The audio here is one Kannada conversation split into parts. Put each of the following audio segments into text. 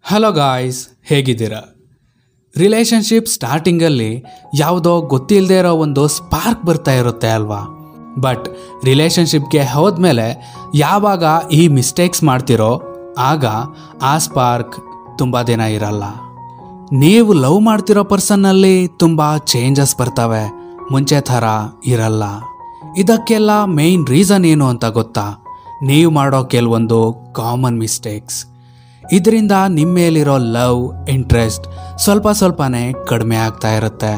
ಹಲೋ ಗಾಯ್ಸ್ ಹೇಗಿದ್ದೀರಾ ರಿಲೇಷನ್ಶಿಪ್ ಸ್ಟಾರ್ಟಿಂಗಲ್ಲಿ ಯಾವುದೋ ಗೊತ್ತಿಲ್ಲದೆ ಇರೋ ಒಂದು ಸ್ಪಾರ್ಕ್ ಬರ್ತಾ ಇರುತ್ತೆ ಅಲ್ವಾ ಬಟ್ ರಿಲೇಷನ್ಶಿಪ್ಗೆ ಹೋದ್ಮೇಲೆ ಯಾವಾಗ ಈ ಮಿಸ್ಟೇಕ್ಸ್ ಮಾಡ್ತಿರೋ ಆಗ ಆ ಸ್ಪಾರ್ಕ್ ತುಂಬ ದಿನ ಇರಲ್ಲ ನೀವು ಲವ್ ಮಾಡ್ತಿರೋ ಪರ್ಸನ್ನಲ್ಲಿ ತುಂಬ ಚೇಂಜಸ್ ಬರ್ತವೆ ಮುಂಚೆ ಥರ ಇರಲ್ಲ ಇದಕ್ಕೆಲ್ಲ ಮೇಯ್ನ್ ರೀಸನ್ ಏನು ಅಂತ ಗೊತ್ತಾ ನೀವು ಮಾಡೋ ಕೆಲವೊಂದು ಕಾಮನ್ ಮಿಸ್ಟೇಕ್ಸ್ ಇದರಿಂದ ನಿಮ್ಮ ಮೇಲಿರೋ ಲವ್ ಇಂಟ್ರೆಸ್ಟ್ ಸ್ವಲ್ಪ ಸ್ವಲ್ಪನೇ ಕಡಿಮೆ ಆಗ್ತಾ ಇರುತ್ತೆ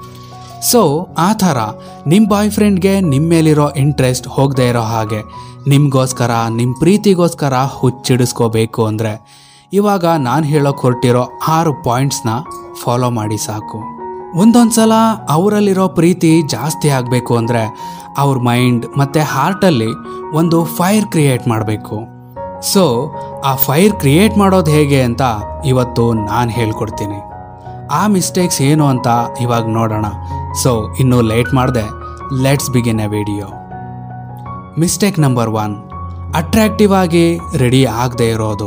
ಸೊ ಆ ಥರ ನಿಮ್ಮ ಬಾಯ್ ಫ್ರೆಂಡ್ಗೆ ನಿಮ್ಮ ಮೇಲಿರೋ ಇಂಟ್ರೆಸ್ಟ್ ಹೋಗದೆ ಇರೋ ಹಾಗೆ ನಿಮಗೋಸ್ಕರ ನಿಮ್ಮ ಪ್ರೀತಿಗೋಸ್ಕರ ಹುಚ್ಚಿಡಿಸ್ಕೋಬೇಕು ಅಂದರೆ ಇವಾಗ ನಾನು ಹೇಳೋಕೆ ಹೊರಟಿರೋ ಆರು ಪಾಯಿಂಟ್ಸ್ನ ಫಾಲೋ ಮಾಡಿ ಸಾಕು ಒಂದೊಂದು ಸಲ ಅವರಲ್ಲಿರೋ ಪ್ರೀತಿ ಜಾಸ್ತಿ ಆಗಬೇಕು ಅಂದರೆ ಅವ್ರ ಮೈಂಡ್ ಮತ್ತು ಹಾರ್ಟಲ್ಲಿ ಒಂದು ಫೈರ್ ಕ್ರಿಯೇಟ್ ಮಾಡಬೇಕು ಸೊ ಆ ಫೈರ್ ಕ್ರಿಯೇಟ್ ಮಾಡೋದು ಹೇಗೆ ಅಂತ ಇವತ್ತು ನಾನು ಹೇಳ್ಕೊಡ್ತೀನಿ ಆ ಮಿಸ್ಟೇಕ್ಸ್ ಏನು ಅಂತ ಇವಾಗ ನೋಡೋಣ ಸೊ ಇನ್ನೂ ಲೇಟ್ ಮಾಡಿದೆ let's begin a video mistake number one attractive ಆಗಿ ರೆಡಿ ಆಗದೆ ಇರೋದು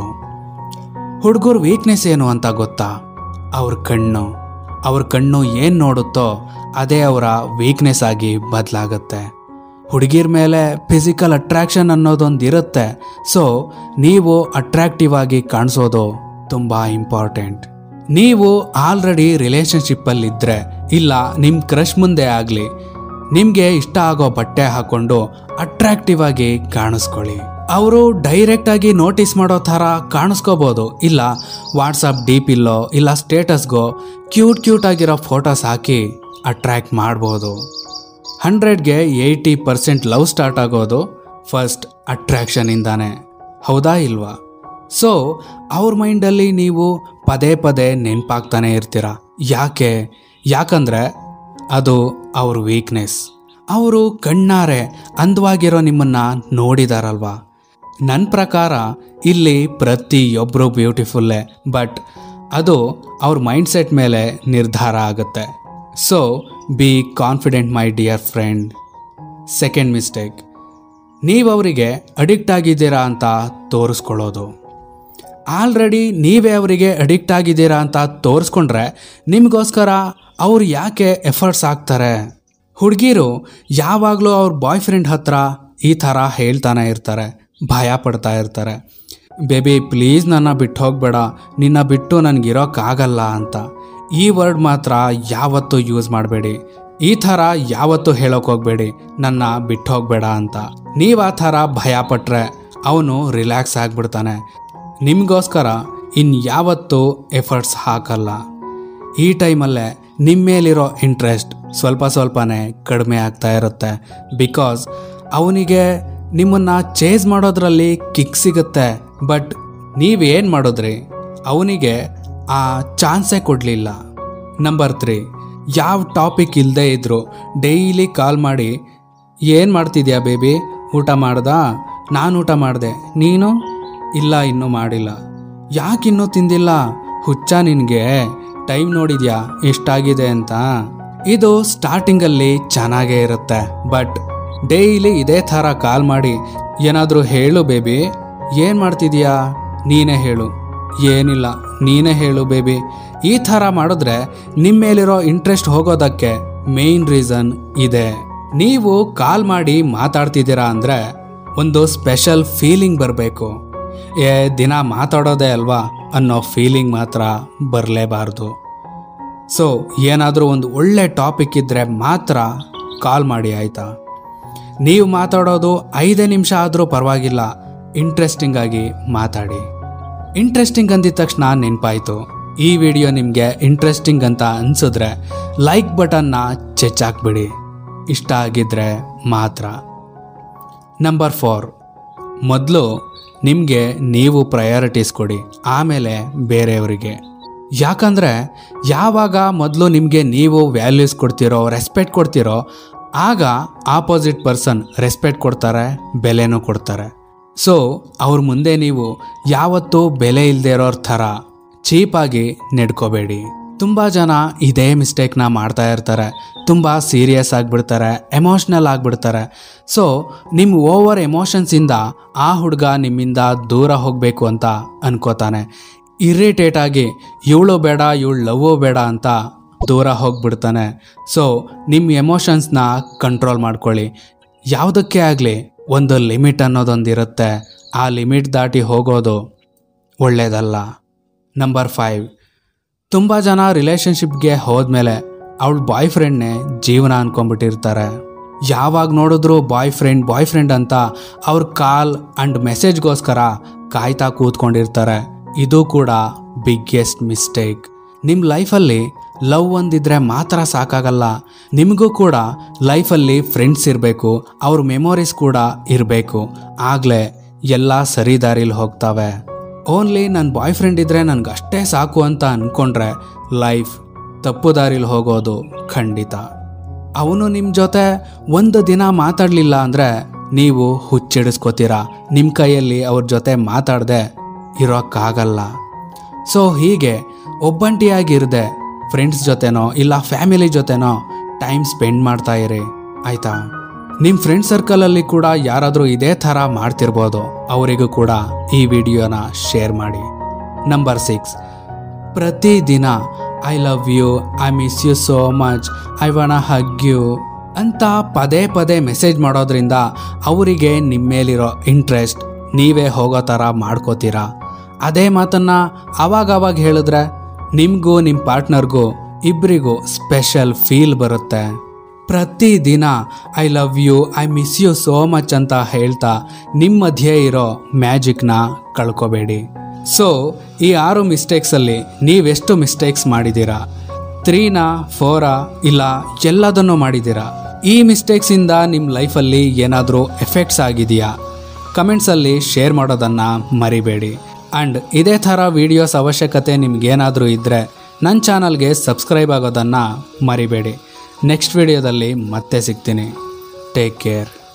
ಹುಡುಗರ ವೀಕ್ನೆಸ್ ಏನು ಅಂತ ಗೊತ್ತಾ ಅವ್ರ ಕಣ್ಣು ಅವ್ರ ಕಣ್ಣು ಏನು ನೋಡುತ್ತೋ ಅದೇ ಅವರ ವೀಕ್ನೆಸ್ ಆಗಿ ಬದಲಾಗುತ್ತೆ ಹುಡುಗಿರ ಮೇಲೆ ಫಿಸಿಕಲ್ ಅಟ್ರಾಕ್ಷನ್ ಅನ್ನೋದೊಂದು ಇರುತ್ತೆ ಸೊ ನೀವು ಅಟ್ರಾಕ್ಟಿವ್ ಆಗಿ ಕಾಣಿಸೋದು ತುಂಬ ಇಂಪಾರ್ಟೆಂಟ್ ನೀವು ಆಲ್ರೆಡಿ ರಿಲೇಷನ್ಶಿಪ್ಪಲ್ಲಿದ್ದರೆ ಇಲ್ಲ ನಿಮ್ಮ ಕ್ರಶ್ ಮುಂದೆ ಆಗಲಿ ನಿಮಗೆ ಇಷ್ಟ ಆಗೋ ಬಟ್ಟೆ ಹಾಕೊಂಡು ಅಟ್ರಾಕ್ಟಿವ್ ಆಗಿ ಕಾಣಿಸ್ಕೊಳ್ಳಿ ಅವರು ಡೈರೆಕ್ಟ್ ಆಗಿ ನೋಟಿಸ್ ಮಾಡೋ ಥರ ಕಾಣಿಸ್ಕೋಬೋದು ಇಲ್ಲ ವಾಟ್ಸಪ್ ಡಿ ಇಲ್ಲೋ ಇಲ್ಲ ಸ್ಟೇಟಸ್ಗೋ ಕ್ಯೂಟ್ ಕ್ಯೂಟ್ ಆಗಿರೋ ಫೋಟೋಸ್ ಹಾಕಿ ಅಟ್ರ್ಯಾಕ್ಟ್ ಮಾಡ್ಬೋದು ಹಂಡ್ರೆಡ್ಗೆ ಏಯ್ಟಿ ಪರ್ಸೆಂಟ್ ಲವ್ ಸ್ಟಾರ್ಟ್ ಆಗೋದು ಫಸ್ಟ್ ಅಟ್ರಾಕ್ಷನಿಂದಾನೆ ಹೌದಾ ಇಲ್ವಾ ಸೊ ಅವ್ರ ಮೈಂಡಲ್ಲಿ ನೀವು ಪದೇ ಪದೇ ನೆನಪಾಗ್ತಾನೆ ಇರ್ತೀರ ಯಾಕೆ ಯಾಕಂದರೆ ಅದು ಅವ್ರ ವೀಕ್ನೆಸ್ ಅವರು ಕಣ್ಣಾರೆ ಅಂದವಾಗಿರೋ ನಿಮ್ಮನ್ನು ನೋಡಿದಾರಲ್ವಾ ನನ್ನ ಪ್ರಕಾರ ಇಲ್ಲಿ ಪ್ರತಿಯೊಬ್ಬರು ಬ್ಯೂಟಿಫುಲ್ಲೇ ಬಟ್ ಅದು ಅವ್ರ ಮೈಂಡ್ಸೆಟ್ ಮೇಲೆ ನಿರ್ಧಾರ ಆಗುತ್ತೆ so be confident my dear friend second mistake ನೀವು ಅವರಿಗೆ ಅಡಿಕ್ಟ್ ಆಗಿದ್ದೀರಾ ಅಂತ ತೋರಿಸ್ಕೊಳ್ಳೋದು ಆಲ್ರೆಡಿ ನೀವೇ ಅವರಿಗೆ ಅಡಿಕ್ಟ್ ಆಗಿದ್ದೀರಾ ಅಂತ ತೋರಿಸ್ಕೊಂಡ್ರೆ ನಿಮಗೋಸ್ಕರ ಅವ್ರು ಯಾಕೆ ಎಫರ್ಟ್ಸ್ ಆಗ್ತಾರೆ ಹುಡುಗಿರು ಯಾವಾಗಲೂ ಅವ್ರ ಬಾಯ್ ಫ್ರೆಂಡ್ ಹತ್ರ ಈ ಥರ ಹೇಳ್ತಾನೆ ಇರ್ತಾರೆ ಭಯ ಪಡ್ತಾ ಇರ್ತಾರೆ ಬೇಬಿ ಪ್ಲೀಸ್ ನನ್ನ ಬಿಟ್ಟು ಹೋಗಬೇಡ ನಿನ್ನ ಬಿಟ್ಟು ನನಗಿರೋಕ್ಕಾಗಲ್ಲ ಅಂತ ಈ ವರ್ಡ್ ಮಾತ್ರ ಯಾವತ್ತೂ ಯೂಸ್ ಮಾಡಬೇಡಿ ಈ ಥರ ಯಾವತ್ತೂ ಹೇಳೋಕೆ ಹೋಗಬೇಡಿ ನನ್ನ ಬಿಟ್ಟು ಹೋಗಬೇಡ ಅಂತ ನೀವು ಆ ಥರ ಭಯ ಪಟ್ಟರೆ ಅವನು ರಿಲ್ಯಾಕ್ಸ್ ಆಗಿಬಿಡ್ತಾನೆ ನಿಮಗೋಸ್ಕರ ಇನ್ಯಾವತ್ತೂ ಎಫರ್ಟ್ಸ್ ಹಾಕಲ್ಲ ಈ ಟೈಮಲ್ಲೇ ನಿಮ್ಮ ಮೇಲಿರೋ ಇಂಟ್ರೆಸ್ಟ್ ಸ್ವಲ್ಪ ಸ್ವಲ್ಪನೇ ಕಡಿಮೆ ಆಗ್ತಾ ಇರುತ್ತೆ ಬಿಕಾಸ್ ಅವನಿಗೆ ನಿಮ್ಮನ್ನು ಚೇಸ್ ಮಾಡೋದ್ರಲ್ಲಿ ಕಿಕ್ ಸಿಗುತ್ತೆ ಬಟ್ ನೀವೇನು ಮಾಡಿದ್ರಿ ಅವನಿಗೆ ಆ ಚಾನ್ಸೇ ಕೊಡಲಿಲ್ಲ ನಂಬರ್ ತ್ರೀ ಯಾವ ಟಾಪಿಕ್ ಇಲ್ಲದೆ ಇದ್ದರೂ ಡೈಲಿ ಕಾಲ್ ಮಾಡಿ ಏನು ಮಾಡ್ತಿದ್ಯಾ ಬೇಬಿ ಊಟ ಮಾಡ್ದಾ ನಾನು ಊಟ ಮಾಡಿದೆ ನೀನು ಇಲ್ಲ ಇನ್ನೂ ಮಾಡಿಲ್ಲ ಯಾಕಿನ್ನೂ ತಿಂದಿಲ್ಲ ಹುಚ್ಚ ನಿನಗೆ ಟೈಮ್ ನೋಡಿದ್ಯಾ ಎಷ್ಟಾಗಿದೆ ಅಂತ ಇದು ಸ್ಟಾರ್ಟಿಂಗಲ್ಲಿ ಚೆನ್ನಾಗೇ ಇರುತ್ತೆ ಬಟ್ ಡೈಲಿ ಇದೇ ಥರ ಕಾಲ್ ಮಾಡಿ ಏನಾದರೂ ಹೇಳು ಬೇಬಿ ಏನು ಮಾಡ್ತಿದ್ಯಾ ನೀನೇ ಹೇಳು ಏನಿಲ್ಲ ನೀನೇ ಹೇಳು ಬೇಬಿ ಈ ಥರ ಮಾಡಿದ್ರೆ ನಿಮ್ಮ ಮೇಲಿರೋ ಇಂಟ್ರೆಸ್ಟ್ ಹೋಗೋದಕ್ಕೆ ಮೇನ್ ರೀಸನ್ ಇದೆ ನೀವು ಕಾಲ್ ಮಾಡಿ ಮಾತಾಡ್ತಿದ್ದೀರಾ ಅಂದರೆ ಒಂದು ಸ್ಪೆಷಲ್ ಫೀಲಿಂಗ್ ಬರಬೇಕು ಏ ದಿನ ಮಾತಾಡೋದೇ ಅಲ್ವಾ ಅನ್ನೋ ಫೀಲಿಂಗ್ ಮಾತ್ರ ಬರಲೇಬಾರ್ದು ಸೊ ಏನಾದರೂ ಒಂದು ಒಳ್ಳೆ ಟಾಪಿಕ್ ಇದ್ದರೆ ಮಾತ್ರ ಕಾಲ್ ಮಾಡಿ ಆಯಿತಾ ನೀವು ಮಾತಾಡೋದು ಐದೇ ನಿಮಿಷ ಆದರೂ ಪರವಾಗಿಲ್ಲ ಇಂಟ್ರೆಸ್ಟಿಂಗ್ ಆಗಿ ಮಾತಾಡಿ ಇಂಟ್ರೆಸ್ಟಿಂಗ್ ಅಂದಿದ ತಕ್ಷಣ ನೆನಪಾಯಿತು ಈ ವಿಡಿಯೋ ನಿಮಗೆ ಇಂಟ್ರೆಸ್ಟಿಂಗ್ ಅಂತ ಅನಿಸಿದ್ರೆ ಲೈಕ್ ಬಟನ್ನ ಚೆಚ್ಚಾಕ್ಬಿಡಿ ಇಷ್ಟ ಆಗಿದ್ರೆ ಮಾತ್ರ ನಂಬರ್ ಫೋರ್ ಮೊದಲು ನಿಮಗೆ ನೀವು ಪ್ರಯಾರಿಟೀಸ್ ಕೊಡಿ ಆಮೇಲೆ ಬೇರೆಯವರಿಗೆ ಯಾಕಂದರೆ ಯಾವಾಗ ಮೊದಲು ನಿಮಗೆ ನೀವು ವ್ಯಾಲ್ಯೂಸ್ ಕೊಡ್ತಿರೋ ರೆಸ್ಪೆಕ್ಟ್ ಕೊಡ್ತಿರೋ ಆಗ ಆಪೋಸಿಟ್ ಪರ್ಸನ್ ರೆಸ್ಪೆಕ್ಟ್ ಕೊಡ್ತಾರೆ ಬೆಲೆನೂ ಕೊಡ್ತಾರೆ ಸೊ ಅವ್ರ ಮುಂದೆ ನೀವು ಯಾವತ್ತೂ ಬೆಲೆ ಇಲ್ಲದೆ ಇರೋರ ಥರ ಚೀಪಾಗಿ ನೆಡ್ಕೋಬೇಡಿ ತುಂಬ ಜನ ಇದೇ ಮಿಸ್ಟೇಕ್ನ ಮಾಡ್ತಾ ಇರ್ತಾರೆ ತುಂಬ ಸೀರಿಯಸ್ ಆಗಿಬಿಡ್ತಾರೆ ಎಮೋಷ್ನಲ್ ಆಗಿಬಿಡ್ತಾರೆ ಸೊ ನಿಮ್ಮ ಓವರ್ ಎಮೋಷನ್ಸಿಂದ ಆ ಹುಡುಗ ನಿಮ್ಮಿಂದ ದೂರ ಹೋಗಬೇಕು ಅಂತ ಅನ್ಕೋತಾನೆ ಇರಿಟೇಟ್ ಆಗಿ ಇವಳು ಬೇಡ ಇವಳು ಲವ್ವು ಬೇಡ ಅಂತ ದೂರ ಹೋಗ್ಬಿಡ್ತಾನೆ ಸೊ ನಿಮ್ಮ ಎಮೋಷನ್ಸ್ನ ಕಂಟ್ರೋಲ್ ಮಾಡ್ಕೊಳ್ಳಿ ಯಾವುದಕ್ಕೆ ಆಗಲಿ ಒಂದು ಲಿಮಿಟ್ ಅನ್ನೋದೊಂದಿರುತ್ತೆ ಆ ಲಿಮಿಟ್ ದಾಟಿ ಹೋಗೋದು ಒಳ್ಳೆಯದಲ್ಲ ನಂಬರ್ ಫೈವ್ ತುಂಬ ಜನ ರಿಲೇಷನ್ಶಿಪ್ಗೆ ಹೋದ್ಮೇಲೆ ಅವಳ ಬಾಯ್ ಫ್ರೆಂಡ್ನೇ ಜೀವನ ಅನ್ಕೊಂಡ್ಬಿಟ್ಟಿರ್ತಾರೆ ಯಾವಾಗ ನೋಡಿದ್ರು ಬಾಯ್ ಫ್ರೆಂಡ್ ಬಾಯ್ ಫ್ರೆಂಡ್ ಅಂತ ಅವ್ರ ಕಾಲ್ ಅಂಡ್ ಮೆಸೇಜ್ಗೋಸ್ಕರ ಕಾಯ್ತಾ ಕೂತ್ಕೊಂಡಿರ್ತಾರೆ ಇದು ಕೂಡ ಬಿಗ್ಗೆಸ್ಟ್ ಮಿಸ್ಟೇಕ್ ನಿಮ್ಮ ಲೈಫಲ್ಲಿ ಲವ್ ಒಂದಿದ್ರೆ ಮಾತ್ರ ಸಾಕಾಗಲ್ಲ ನಿಮಗೂ ಕೂಡ ಲೈಫಲ್ಲಿ ಫ್ರೆಂಡ್ಸ್ ಇರಬೇಕು ಅವ್ರ ಮೆಮೊರೀಸ್ ಕೂಡ ಇರಬೇಕು ಆಗಲೇ ಎಲ್ಲ ಸರಿ ದಾರಿಲಿ ಹೋಗ್ತವೆ ಓನ್ಲಿ ನನ್ನ ಬಾಯ್ ಫ್ರೆಂಡ್ ಇದ್ರೆ ನನಗೆ ಅಷ್ಟೇ ಸಾಕು ಅಂತ ಅಂದ್ಕೊಂಡ್ರೆ ಲೈಫ್ ತಪ್ಪು ದಾರಿಲಿ ಹೋಗೋದು ಖಂಡಿತ ಅವನು ನಿಮ್ಮ ಜೊತೆ ಒಂದು ದಿನ ಮಾತಾಡಲಿಲ್ಲ ಅಂದರೆ ನೀವು ಹುಚ್ಚಿಡಿಸ್ಕೋತೀರಾ ನಿಮ್ಮ ಕೈಯಲ್ಲಿ ಅವ್ರ ಜೊತೆ ಮಾತಾಡದೆ ಇರೋಕ್ಕಾಗಲ್ಲ ಸೊ ಹೀಗೆ ಒಬ್ಬಂಟಿಯಾಗಿರದೆ ಫ್ರೆಂಡ್ಸ್ ಜೊತೆನೋ ಇಲ್ಲ ಫ್ಯಾಮಿಲಿ ಜೊತೆನೋ ಟೈಮ್ ಸ್ಪೆಂಡ್ ಮಾಡ್ತಾ ಇರಿ ಆಯ್ತಾ ನಿಮ್ಮ ಫ್ರೆಂಡ್ ಸರ್ಕಲಲ್ಲಿ ಕೂಡ ಯಾರಾದರೂ ಇದೇ ಥರ ಮಾಡ್ತಿರ್ಬೋದು ಅವರಿಗೂ ಕೂಡ ಈ ವಿಡಿಯೋನ ಶೇರ್ ಮಾಡಿ ನಂಬರ್ ಸಿಕ್ಸ್ ಪ್ರತಿದಿನ I love you I miss you so much I wanna hug you ಅಂತ ಪದೇ ಪದೇ ಮೆಸೇಜ್ ಮಾಡೋದ್ರಿಂದ ಅವರಿಗೆ ನಿಮ್ಮ ಮೇಲಿರೋ ಇಂಟ್ರೆಸ್ಟ್ ನೀವೇ ಹೋಗೋ ಥರ ಮಾಡ್ಕೋತೀರಾ ಅದೇ ಮಾತನ್ನ ಅವಾಗ ಅವಾಗ ಹೇಳಿದ್ರೆ ನಿಮಗೂ ನಿಮ್ಮ ಪಾರ್ಟ್ನರ್ಗೂ ಇಬ್ಬರಿಗೂ ಸ್ಪೆಷಲ್ ಫೀಲ್ ಬರುತ್ತೆ ಪ್ರತಿದಿನ I love you I miss you so much ಅಂತ ಹೇಳ್ತಾ ನಿಮ್ಮ ಮಧ್ಯೆ ಇರೋ ಮ್ಯಾಜಿಕ್ನ ಕಳ್ಕೊಬೇಡಿ ಸೊ ಈ ಆರು ಮಿಸ್ಟೇಕ್ಸಲ್ಲಿ ನೀವೆಷ್ಟು ಮಿಸ್ಟೇಕ್ಸ್ ಮಾಡಿದ್ದೀರಾ ತ್ರೀನಾ ಫೋರಾ ಇಲ್ಲ ಎಲ್ಲದನ್ನು ಮಾಡಿದ್ದೀರಾ ಈ ಮಿಸ್ಟೇಕ್ಸಿಂದ ನಿಮ್ಮ ಲೈಫಲ್ಲಿ ಏನಾದರೂ ಎಫೆಕ್ಟ್ಸ್ ಆಗಿದೆಯಾ ಕಮೆಂಟ್ಸಲ್ಲಿ ಶೇರ್ ಮಾಡೋದನ್ನು ಮರಿಬೇಡಿ ಆ್ಯಂಡ್ ಇದೇ ಥರ ವೀಡಿಯೋಸ್ ಅವಶ್ಯಕತೆ ನಿಮ್ಗೇನಾದರೂ ಇದ್ದರೆ ನನ್ನ ಚಾನಲ್ಗೆ ಸಬ್ಸ್ಕ್ರೈಬ್ ಆಗೋದನ್ನು ಮರಿಬೇಡಿ ನೆಕ್ಸ್ಟ್ ವಿಡಿಯೋದಲ್ಲಿ ಮತ್ತೆ ಸಿಗ್ತೀನಿ ಟೇಕ್ ಕೇರ್